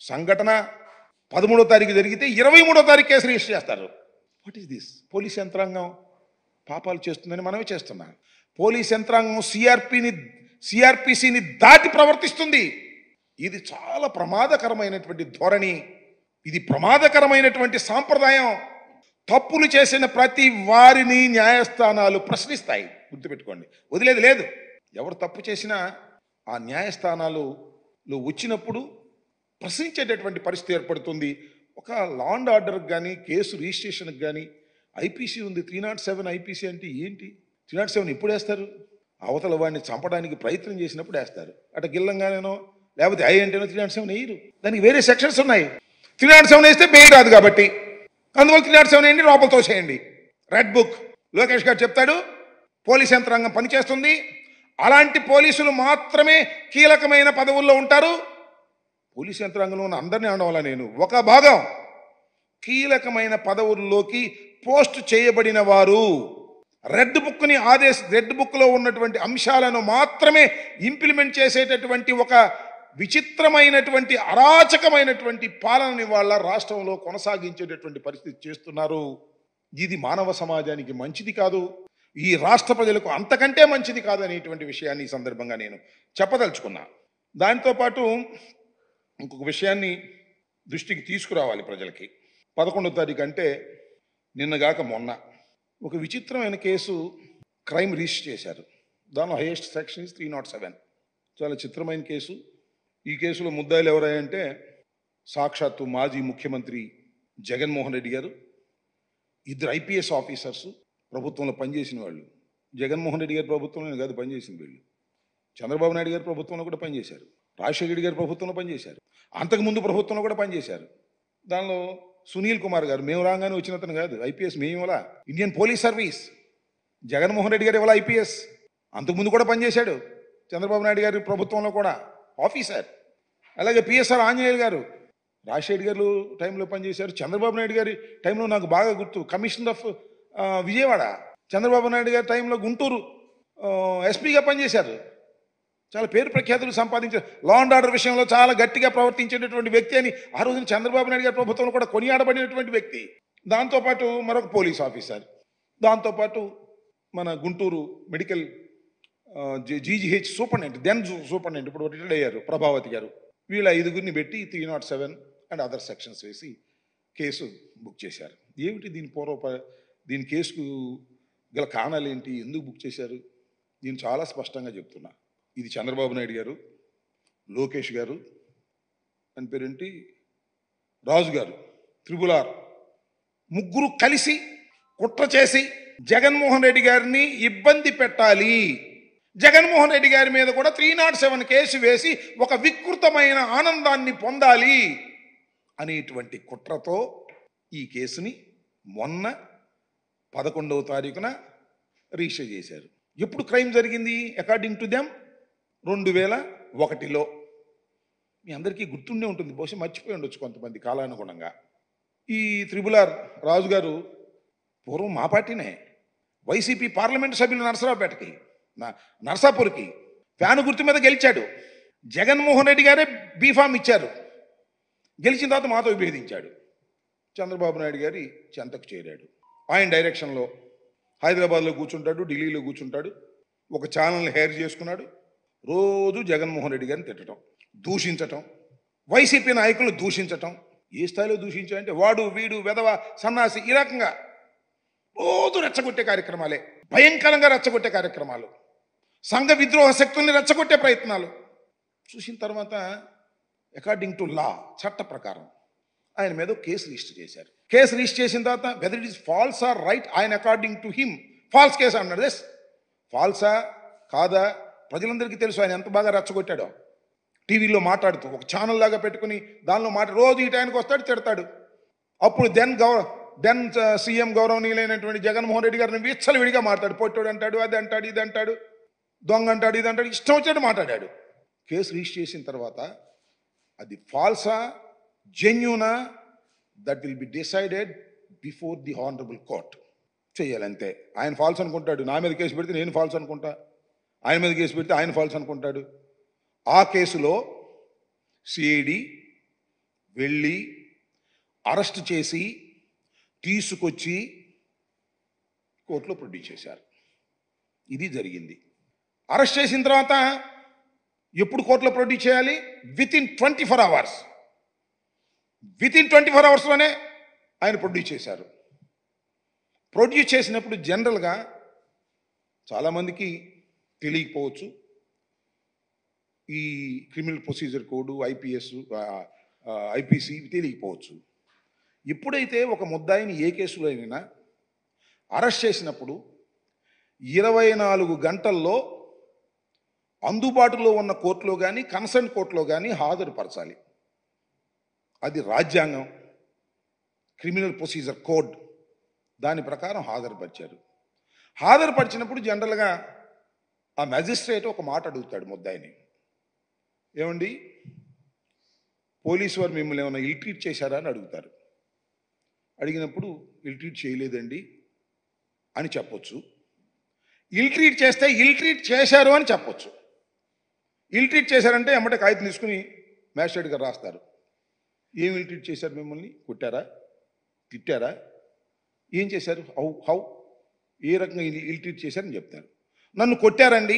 సంఘటన పదమూడో తారీఖు జరిగితే ఇరవై మూడో తారీఖు కేసు రిజిస్టర్ చేస్తారు వాట్ ఈస్ దిస్ పోలీస్ యంత్రాంగం పాపాలు చేస్తుందని మనమే చేస్తున్నాం పోలీస్ యంత్రాంగం సిఆర్పిని సిఆర్పిసిని దాటి ప్రవర్తిస్తుంది ఇది చాలా ప్రమాదకరమైనటువంటి ధోరణి ఇది ప్రమాదకరమైనటువంటి సాంప్రదాయం తప్పులు చేసిన ప్రతి వారిని న్యాయస్థానాలు ప్రశ్నిస్తాయి గుర్తుపెట్టుకోండి వదిలేదు లేదు ఎవరు తప్పు చేసినా ఆ న్యాయస్థానాలు లో వచ్చినప్పుడు ప్రశ్నించేటటువంటి పరిస్థితి ఏర్పడుతుంది ఒక లా అండ్ ఆర్డర్కి కానీ కేసు రిజిస్ట్రేషన్కి కానీ ఐపీసీ ఉంది త్రీ నాట్ సెవెన్ ఐపీసీ అంటే ఏంటి త్రీ నాట్ సెవెన్ ఎప్పుడు వేస్తారు అవతల వాడిని చంపడానికి ప్రయత్నం చేసినప్పుడు వేస్తారు అటు గిల్లంగానేనో లేకపోతే ఐ అంటేనో త్రీ నాట్ సెవెన్ వేయరు దానికి వేరే సెక్షన్స్ ఉన్నాయి త్రీ నాట్ సెవెన్ వేస్తే బెయిల్ రాదు కాబట్టి అందువల్ల త్రీ నాట్ సెవెన్ వేయండి లోపల తోసేయండి రెడ్ బుక్ లోకేష్ గారు చెప్తాడు పోలీస్ యంత్రాంగం పనిచేస్తుంది అలాంటి పోలీసులు మాత్రమే కీలకమైన పదవుల్లో ఉంటారు పోలీస్ యంత్రాంగంలో ఉన్న అందరినీ అనడం నేను ఒక భాగం కీలకమైన పదవుల్లోకి పోస్ట్ చేయబడిన వారు రెడ్ బుక్ని ఆదేశ రెడ్ బుక్లో ఉన్నటువంటి అంశాలను మాత్రమే ఇంప్లిమెంట్ చేసేటటువంటి ఒక విచిత్రమైనటువంటి అరాచకమైనటువంటి పాలనని వాళ్ళ రాష్ట్రంలో కొనసాగించేటటువంటి పరిస్థితి చేస్తున్నారు ఇది మానవ సమాజానికి మంచిది కాదు ఈ రాష్ట్ర ప్రజలకు అంతకంటే మంచిది కాదు అనేటువంటి విషయాన్ని ఈ సందర్భంగా నేను చెప్పదలుచుకున్నా దాంతో పాటు ఇంకొక విషయాన్ని దృష్టికి తీసుకురావాలి ప్రజలకి పదకొండో తారీఖు అంటే నిన్నగాక మొన్న ఒక విచిత్రమైన కేసు క్రైమ్ రిజిస్టర్ చేశారు దానిలో highest section three nought seven చాలా చిత్రమైన కేసు ఈ కేసులో ముద్దాయిలు ఎవరంటే సాక్షాత్తు మాజీ ముఖ్యమంత్రి జగన్మోహన్ రెడ్డి గారు ఇద్దరు ఐపీఎస్ ఆఫీసర్స్ ప్రభుత్వంలో పనిచేసిన వాళ్ళు జగన్మోహన్ రెడ్డి గారి ప్రభుత్వంలో కాదు పనిచేసిన వీళ్ళు చంద్రబాబు నాయుడు గారి ప్రభుత్వంలో కూడా పనిచేశారు రాజశేఖర రెడ్డి గారి ప్రభుత్వంలో పనిచేశారు అంతకుముందు ప్రభుత్వంలో కూడా పనిచేశారు దానిలో సునీల్ కుమార్ గారు మేము రాగానే వచ్చిన అతను కాదు ఐపీఎస్ మేము ఇవ్వాలా Indian police service Jaganmohan Reddy గారు ఇవ్వాలా ఐపీఎస్ అంతకుముందు కూడా పనిచేశాడు చంద్రబాబు నాయుడు గారి ప్రభుత్వంలో కూడా ఆఫీసర్ అలాగే పిఎస్ఆర్ ఆంజనేయులు గారు రాజశేఖర్ గారు టైంలో పనిచేశారు చంద్రబాబు నాయుడు గారి టైంలో నాకు బాగా గుర్తు కమిషనర్ ఆఫ్ ఆ, విజయవాడ చంద్రబాబు నాయుడు గారి టైంలో గుంటూరు ఆ, ఎస్పీగా పనిచేశారు చాలా పేరు ప్రఖ్యాతులు సంపాదించారు లా అండ్ ఆర్డర్ విషయంలో చాలా గట్టిగా ప్రవర్తించేటటువంటి వ్యక్తి అని ఆ రోజున చంద్రబాబు నాయుడు గారి ప్రభుత్వంలో కూడా కొనియాడబడినటువంటి వ్యక్తి దాంతోపాటు మరొక పోలీస్ ఆఫీసర్ దాంతోపాటు మన Guntur medical GGH superintendent then superintendent ఇప్పుడు రిటైర్డ్ అయ్యారు ప్రభావతి గారు వీళ్ళ ఐదుగురిని పెట్టి three nought seven and other sections వేసి కేసు బుక్ చేశారు ఏమిటి దీని పూర్వ దీని కేసుకు గల కారణాలు ఏంటి ఎందుకు బుక్ చేశారు నేను చాలా స్పష్టంగా చెప్తున్నా ఇది చంద్రబాబు నాయుడు గారు లోకేష్ గారు అని పేరేంటి రాజు గారు త్రిబులార్ ముగ్గురు కలిసి కుట్ర చేసి జగన్మోహన్ రెడ్డి గారిని ఇబ్బంది పెట్టాలి జగన్మోహన్ రెడ్డి గారి మీద కూడా త్రీ నాట్ సెవెన్ కేసు వేసి ఒక వికృతమైన ఆనందాన్ని పొందాలి అనేటువంటి కుట్రతో ఈ కేసుని మొన్న పదకొండవ తారీఖున రిజిస్టర్ చేశారు ఎప్పుడు క్రైమ్ జరిగింది అకార్డింగ్ టు దెమ్ రెండు వేల ఒకటిలో మీ అందరికీ గుర్తుండే ఉంటుంది బహుశా మర్చిపోయి ఉండొచ్చు కొంతమంది కాలానుగుణంగా ఈ త్రిబులార్ రాజు గారు పూర్వం మా పార్టీనే వైసీపీ పార్లమెంటు సభ్యులు నరసరావుపేటకి నా నరసాపూర్కి ఫ్యాను గుర్తు మీద గెలిచాడు జగన్మోహన్ రెడ్డి గారే బీఫామ్ ఇచ్చారు గెలిచిన తర్వాత మాతో విభేదించాడు చంద్రబాబు నాయుడు గారి చెంతకు చేరాడు ఆయన డైరెక్షన్లో హైదరాబాద్లో కూర్చుంటాడు ఢిల్లీలో కూర్చుంటాడు ఒక ఛానల్ని హెయిర్ చేసుకున్నాడు రోజు జగన్మోహన్ రెడ్డి గారిని తిట్టడం దూషించటం వైసీపీ నాయకులు దూషించటం ఏ స్థాయిలో దూషించాడంటే వాడు వీడు వెధవ సన్నాసి ఈ రకంగా రోజు రెచ్చగొట్టే కార్యక్రమాలే భయంకరంగా రెచ్చగొట్టే కార్యక్రమాలు సంఘ విద్రోహ శక్తుల్ని రెచ్చగొట్టే ప్రయత్నాలు చూసిన తర్వాత అకార్డింగ్ టు లా చట్ట ప్రకారం ఆయన మీద ఒక కేసు రిజిస్టర్ చేశారు కేసు రిజిస్టర్ చేసిన తర్వాత whether it is false or right ఆయన according to him false case అన్నాడు ఎస్ ఫాల్సా కాదా ప్రజలందరికీ తెలుసు ఆయన ఎంత బాగా రెచ్చగొట్టాడో టీవీలో మాట్లాడుతూ ఒక ఛానల్ లాగా పెట్టుకుని దానిలో మాట రోజు ఈ టైంకి వస్తాడు తిడతాడు అప్పుడు దెన్ గౌర దెన్ సీఎం గౌరవనీయులైనటువంటి జగన్మోహన్ రెడ్డి గారిని విచ్చలు విడిగా మాట్లాడు పొట్టోడు అంటాడు అది అంటాడు ఇది అంటాడు దొంగ అంటాడు ఇది అంటాడు ఇష్టం వచ్చినట్టు మాట్లాడాడు కేసు రిజిస్టర్ చేసిన తర్వాత అది ఫాల్సా జెన్యూనా that will be decided before the honourable court చేయాలంతే ఆయన ఫాల్స్ అనుకుంటాడు నా మీద కేసు పెడితే నేను ఫాల్స్ అనుకుంటా ఆయన మీద కేసు పెడితే ఆయన ఫాల్స్ అనుకుంటాడు ఆ కేసులో సిఐడి వెళ్ళి అరెస్ట్ చేసి తీసుకొచ్చి కోర్టులో ప్రొడ్యూస్ చేశారు ఇది జరిగింది అరెస్ట్ చేసిన తర్వాత ఎప్పుడు కోర్టులో ప్రొడ్యూస్ చేయాలి within twenty four hours within twenty four అవర్స్లోనే ఆయన ప్రొడ్యూస్ చేశారు ప్రొడ్యూస్ చేసినప్పుడు జనరల్గా చాలామందికి తెలియకపోవచ్చు ఈ criminal procedure code IPS IPC తెలియకపోవచ్చు ఎప్పుడైతే ఒక ముద్దాయిని ఏ కేసులో అయినా అరెస్ట్ చేసినప్పుడు ఇరవై నాలుగు గంటల్లో అందుబాటులో ఉన్న కోర్టులో కానీ కన్సర్న్ కోర్టులో కానీ హాజరుపరచాలి అది రాజ్యాంగం క్రిమినల్ ప్రొసీజర్ కోడ్ దాని ప్రకారం హాజరుపరిచారు హాజరుపరిచినప్పుడు జనరల్గా ఆ మెజిస్ట్రేట్ ఒక మాట అడుగుతాడు ముద్దాయిని ఏమండి పోలీసు వారు మిమ్మల్ని ఏమైనా ఇల్ ట్రీట్ చేశారా అని అడుగుతారు అడిగినప్పుడు ఇల్ ట్రీట్ చేయలేదండి అని చెప్పొచ్చు ఇల్ ట్రీట్ చేస్తే ఇల్ ట్రీట్ చేశారు అని చెప్పొచ్చు ఇల్ ట్రీట్ చేశారంటే ఎమ్మటే కాగితం తీసుకుని మ్యాజిస్ట్రేట్ గారు రాస్తారు ఏం ఇల్ ట్రీట్ చేశారు మిమ్మల్ని కొట్టారా తిట్టారా ఏం చేశారు హౌ హౌ ఏ రకంగా ఇల్ ఇల్ ట్రీట్ చేశారని చెప్తారు నన్ను కొట్టారండి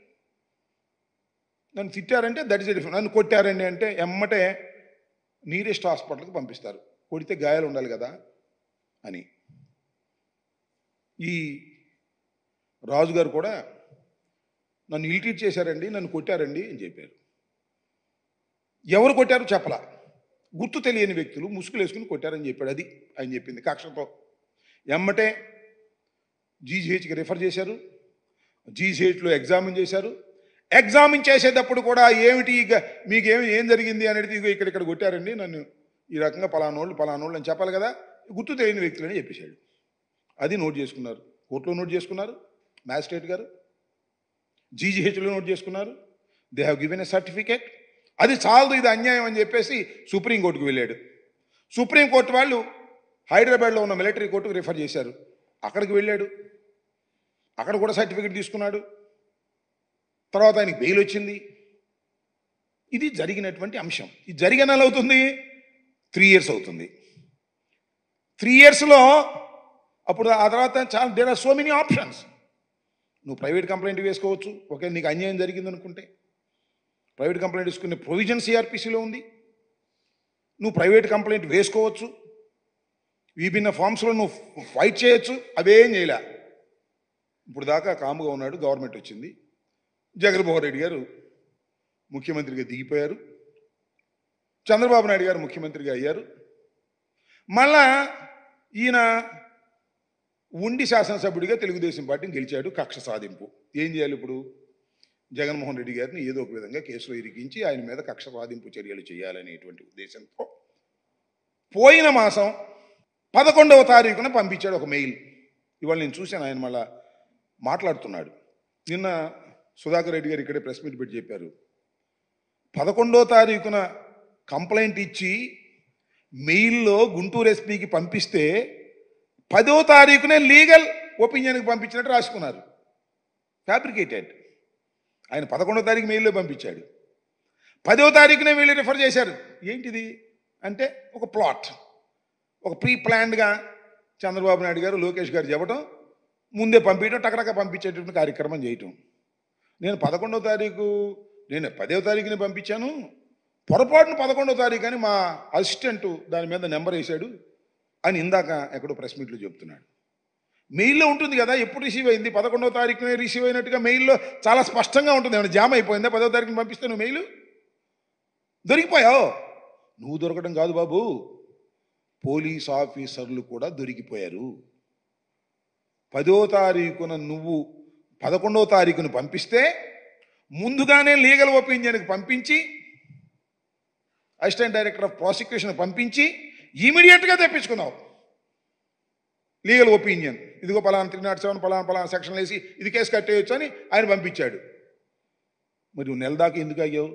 నన్ను తిట్టారంటే దట్ ఇస్ డిఫరెంట్ నన్ను కొట్టారండి అంటే ఎమ్మటే నీరెస్ట్ హాస్పిటల్కి పంపిస్తారు కొడితే గాయాలు ఉండాలి కదా అని ఈ రాజుగారు కూడా నన్ను ఇల్ట్రీట్ చేశారండి నన్ను కొట్టారండి అని చెప్పారు ఎవరు కొట్టారు చెప్పలా గుర్తు తెలియని వ్యక్తులు ముసుగులు వేసుకుని కొట్టారని చెప్పాడు అది ఆయన చెప్పింది కక్షతో ఎమ్మటే జీజీహెచ్కి రిఫర్ చేశారు జీజీహెచ్లో ఎగ్జామిన్ చేశారు ఎగ్జామిన్ చేసేటప్పుడు కూడా ఏమిటి ఇక మీకు ఏమి ఏం జరిగింది అనేది ఇగో ఇక్కడ ఇక్కడ కొట్టారండి నన్ను ఈ రకంగా పలానోళ్ళు పలానోళ్ళు అని చెప్పాలి కదా గుర్తు తెలియని వ్యక్తులని చెప్పేశాడు అది నోట్ చేసుకున్నారు కోర్టులో నోట్ చేసుకున్నారు మ్యాజిస్ట్రేట్ గారు జీజీహెచ్లో నోట్ చేసుకున్నారు they have given a certificate అది చాలదు ఇది అన్యాయం అని చెప్పేసి సుప్రీంకోర్టుకు వెళ్ళాడు సుప్రీంకోర్టు వాళ్ళు హైదరాబాద్లో ఉన్న మిలిటరీ కోర్టుకు రిఫర్ చేశారు అక్కడికి వెళ్ళాడు అక్కడ కూడా సర్టిఫికేట్ తీసుకున్నాడు తర్వాత ఆయనకి బెయిల్ వచ్చింది ఇది జరిగినటువంటి అంశం ఇది జరిగిన నెల అవుతుంది త్రీ ఇయర్స్ అవుతుంది త్రీ ఇయర్స్లో అప్పుడు ఆ తర్వాత చాలా there are so many options నువ్వు ప్రైవేట్ కంప్లైంట్ వేసుకోవచ్చు ఓకే నీకు అన్యాయం జరిగింది అనుకుంటే ప్రైవేట్ కంప్లైంట్ వేసుకునే ప్రొవిజన్ సిఆర్పిసిలో ఉంది నువ్వు ప్రైవేట్ కంప్లైంట్ వేసుకోవచ్చు విభిన్న ఫామ్స్లో నువ్వు ఫైట్ చేయొచ్చు అవేం చేయలే ఇప్పుడు దాకా కాముగా ఉన్నాడు గవర్నమెంట్ వచ్చింది జగన్మోహన్ రెడ్డి గారు ముఖ్యమంత్రిగా దిగిపోయారు చంద్రబాబు నాయుడు గారు ముఖ్యమంత్రిగా అయ్యారు మళ్ళా ఈయన ఉండి శాసనసభ్యుడిగా తెలుగుదేశం పార్టీని గెలిచాడు కక్ష సాధింపు ఏం చేయాలి ఇప్పుడు జగన్మోహన్ రెడ్డి గారిని ఏదో ఒక విధంగా కేసులో ఇరికించి ఆయన మీద కక్ష సాధింపు చర్యలు చేయాలనేటువంటి ఉద్దేశంతో పోయిన మాసం పదకొండవ తారీఖున పంపించాడు ఒక మెయిల్ ఇవాళ నేను చూశాను ఆయన మళ్ళా మాట్లాడుతున్నాడు నిన్న సుధాకర్ రెడ్డి గారు ఇక్కడే ప్రెస్ మీట్ పెట్టి చెప్పారు పదకొండో తారీఖున కంప్లైంట్ ఇచ్చి మెయిల్లో గుంటూరు ఎస్పీకి పంపిస్తే పదో తారీఖునే లీగల్ ఒపీనియన్కి పంపించినట్టు రాసుకున్నారు ఫ్యాబ్రికేటెడ్ ఆయన పదకొండో తారీఖు మెయిల్లో పంపించాడు పదో తారీఖునే వీళ్ళు రిఫర్ చేశారు ఏంటిది అంటే ఒక ప్లాట్ ఒక ప్రీ ప్లాన్డ్గా చంద్రబాబు నాయుడు గారు లోకేష్ గారు చెప్పడం ముందే పంపించడం టకటక పంపించేటటువంటి కార్యక్రమం చేయటం నేను పదకొండో తారీఖు నేను పదో తారీఖుని పంపించాను పొరపాటున పదకొండో తారీఖు అని మా అసిస్టెంట్ దాని మీద నెంబర్ వేశాడు అని ఇందాక ఎక్కడో ప్రెస్ మీట్లో చెప్తున్నాడు మెయిల్లో ఉంటుంది కదా ఎప్పుడు రిసీవ్ అయింది పదకొండవ తారీఖునే రిసీవ్ అయినట్టుగా మెయిల్లో చాలా స్పష్టంగా ఉంటుంది ఏమైనా జామ్ అయిపోయిందా పదో తారీఖుని పంపిస్తే నువ్వు మెయిల్ దొరికిపోయావు నువ్వు దొరకడం కాదు బాబు పోలీస్ ఆఫీసర్లు కూడా దొరికిపోయారు పదో తారీఖున నువ్వు పదకొండవ తారీఖున పంపిస్తే ముందుగానే లీగల్ ఒపీనియన్కి పంపించి అసిస్టెంట్ డైరెక్టర్ ఆఫ్ ప్రాసిక్యూషన్ పంపించి ఇమీడియట్గా తెప్పించుకున్నావు లీగల్ ఒపీనియన్ ఇదిగో పలానా త్రీ నాట్ సెవెన్ పలానా పలానా సెక్షన్ వేసి ఇది కేసు కట్టేయచ్చు అని ఆయన పంపించాడు మరి నువ్వు నెల దాకా ఎందుకు అయ్యావు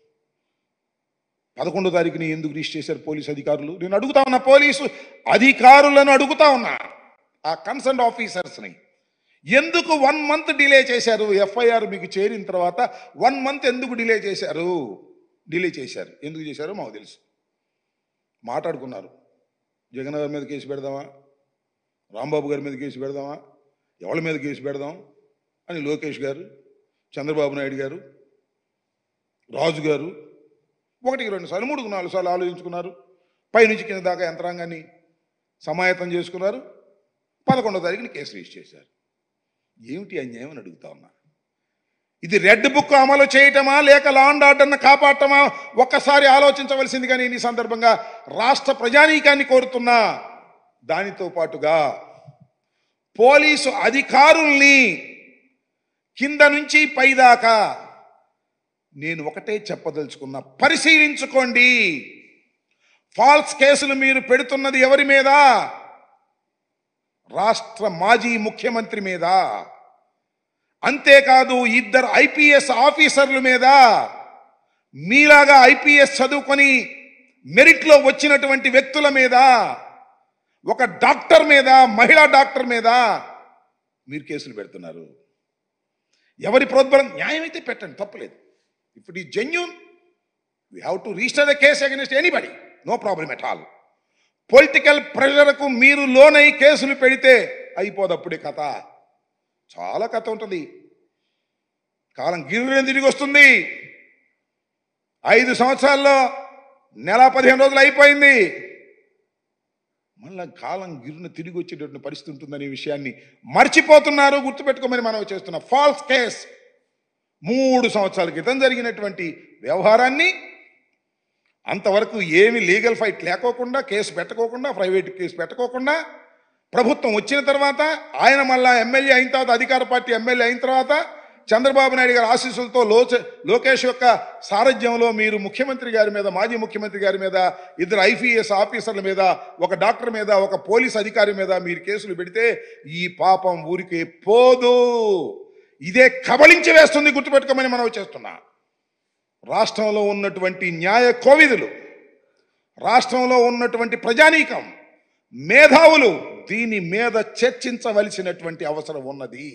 పదకొండో తారీఖుని ఎందుకు రిజిస్టర్ చేశారు పోలీసు అధికారులు నేను అడుగుతా ఉన్నా పోలీసు అధికారులను అడుగుతా ఉన్నా ఆ కన్సర్న్ ఆఫీసర్స్ని ఎందుకు వన్ మంత్ డిలే చేశారు ఎఫ్ఐఆర్ మీకు చేరిన తర్వాత వన్ మంత్ ఎందుకు డిలే చేశారు డిలే చేశారు ఎందుకు చేశారో మాకు తెలుసు మాట్లాడుకున్నారు జగన్ గారి మీద కేసు పెడదామా రాంబాబు గారి మీద కేసు పెడదామా ఎవరి మీద కేసు పెడదాం అని లోకేష్ గారు చంద్రబాబు నాయుడు గారు రాజు గారు ఒకటికి రెండు సార్లు మూడుకు నాలుగు సార్లు ఆలోచించుకున్నారు పైనుంచి కింద దాకా యంత్రాంగాన్ని సమాయత్తం చేసుకున్నారు పదకొండో తారీఖున కేసు రిజిస్టర్ చేశారు ఏమిటి అన్యాయం అని అడుగుతా ఉన్నా ఇది రెడ్ బుక్ అమలు చేయటమా లేక లా అండ్ ఆర్డర్ను కాపాడటమా ఒక్కసారి ఆలోచించవలసిందిగా నేను ఈ సందర్భంగా రాష్ట్ర ప్రజానీకాన్ని కోరుతున్నా దానితో పాటుగా పోలీసు అధికారుల్ని కింద నుంచి పైదాకా నేను ఒకటే చెప్పదలుచుకున్నా పరిశీలించుకోండి ఫాల్స్ కేసులు మీరు పెడుతున్నది ఎవరి మీద రాష్ట్ర మాజీ ముఖ్యమంత్రి మీద అంతేకాదు ఇద్దరు ఐపీఎస్ ఆఫీసర్ల మీద మీలాగా ఐపీఎస్ చదువుకొని మెరిట్లో వచ్చినటువంటి వ్యక్తుల మీద ఒక డాక్టర్ మీద మహిళా డాక్టర్ మీద మీరు కేసులు పెడుతున్నారు ఎవరి ప్రోద్బలం న్యాయం అయితే పెట్టండి తప్పలేదు if it is genuine we have to register the case against anybody no problem at all political ప్రెషర్కు మీరు లోనై కేసులు పెడితే అయిపోదప్పుడే కథ చాలా కథ ఉంటుంది కాలం గిరిని తిరిగి వస్తుంది ఐదు సంవత్సరాల్లో నెల పదిహేను రోజులు అయిపోయింది మళ్ళా కాలం గిరున తిరిగి వచ్చేటటువంటి పరిస్థితి ఉంటుందనే విషయాన్ని మర్చిపోతున్నారు గుర్తుపెట్టుకోమని మనం చేస్తున్న ఫాల్స్ కేస్ మూడు సంవత్సరాల క్రితం జరిగినటువంటి వ్యవహారాన్ని అంతవరకు ఏమి లీగల్ ఫైట్ లేకోకుండా కేసు పెట్టకోకుండా ప్రైవేట్ కేసు పెట్టకోకుండా ప్రభుత్వం వచ్చిన తర్వాత ఆయన మళ్ళా ఎమ్మెల్యే అయిన తర్వాత అధికార పార్టీ ఎమ్మెల్యే అయిన తర్వాత చంద్రబాబు నాయుడు గారి ఆశీస్సులతో లోచ లోకేష్ యొక్క సారథ్యంలో మీరు ముఖ్యమంత్రి గారి మీద మాజీ ముఖ్యమంత్రి గారి మీద ఇద్దరు ఐపీఎస్ ఆఫీసర్ల మీద ఒక డాక్టర్ మీద ఒక పోలీస్ అధికారి మీద మీరు కేసులు పెడితే ఈ పాపం ఊరికి పోదు ఇదే కబలించి వేస్తుంది గుర్తుపెట్టుకోమని మనం చేస్తున్నా రాష్ట్రంలో ఉన్నటువంటి న్యాయ కోవిదులు రాష్ట్రంలో ఉన్నటువంటి ప్రజానీకం మేధావులు దీని మీద చర్చించవలసినటువంటి అవసరం ఉన్నది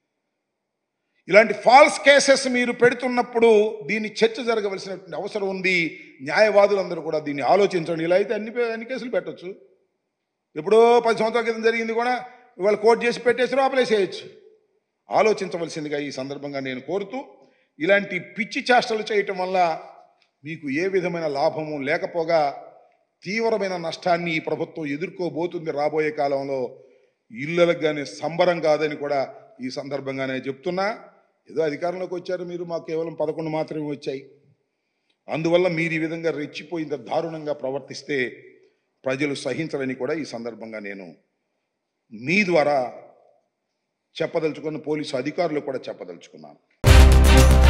ఇలాంటి ఫాల్స్ కేసెస్ మీరు పెడుతున్నప్పుడు దీన్ని చర్చ జరగవలసినటువంటి అవసరం ఉంది న్యాయవాదులందరూ కూడా దీన్ని ఆలోచించండి ఇలా అయితే అన్ని అన్ని కేసులు పెట్టొచ్చు ఎప్పుడో పది సంవత్సరాల క్రితం జరిగింది కూడా ఇవాళ కోర్టు చేసి పెట్టేసి లోపలేసేయచ్చు ఆలోచించవలసిందిగా ఈ సందర్భంగా నేను కోరుతూ ఇలాంటి పిచ్చి చేష్టలు చేయటం వల్ల మీకు ఏ విధమైన లాభము లేకపోగా తీవ్రమైన నష్టాన్ని ఈ ప్రభుత్వం ఎదుర్కోబోతుంది రాబోయే కాలంలో ఇళ్ళలకు కానీ సంబరం కాదని కూడా ఈ సందర్భంగానే చెప్తున్నా ఏదో అధికారంలోకి వచ్చారు మీరు మాకు కేవలం పదకొండు మాత్రమే వచ్చాయి అందువల్ల మీరు ఈ విధంగా రెచ్చిపోయింత దారుణంగా ప్రవర్తిస్తే ప్రజలు సహించరని కూడా ఈ సందర్భంగా నేను మీ ద్వారా చెప్పదలుచుకున్న పోలీసు అధికారులు కూడా చెప్పదలుచుకున్నాను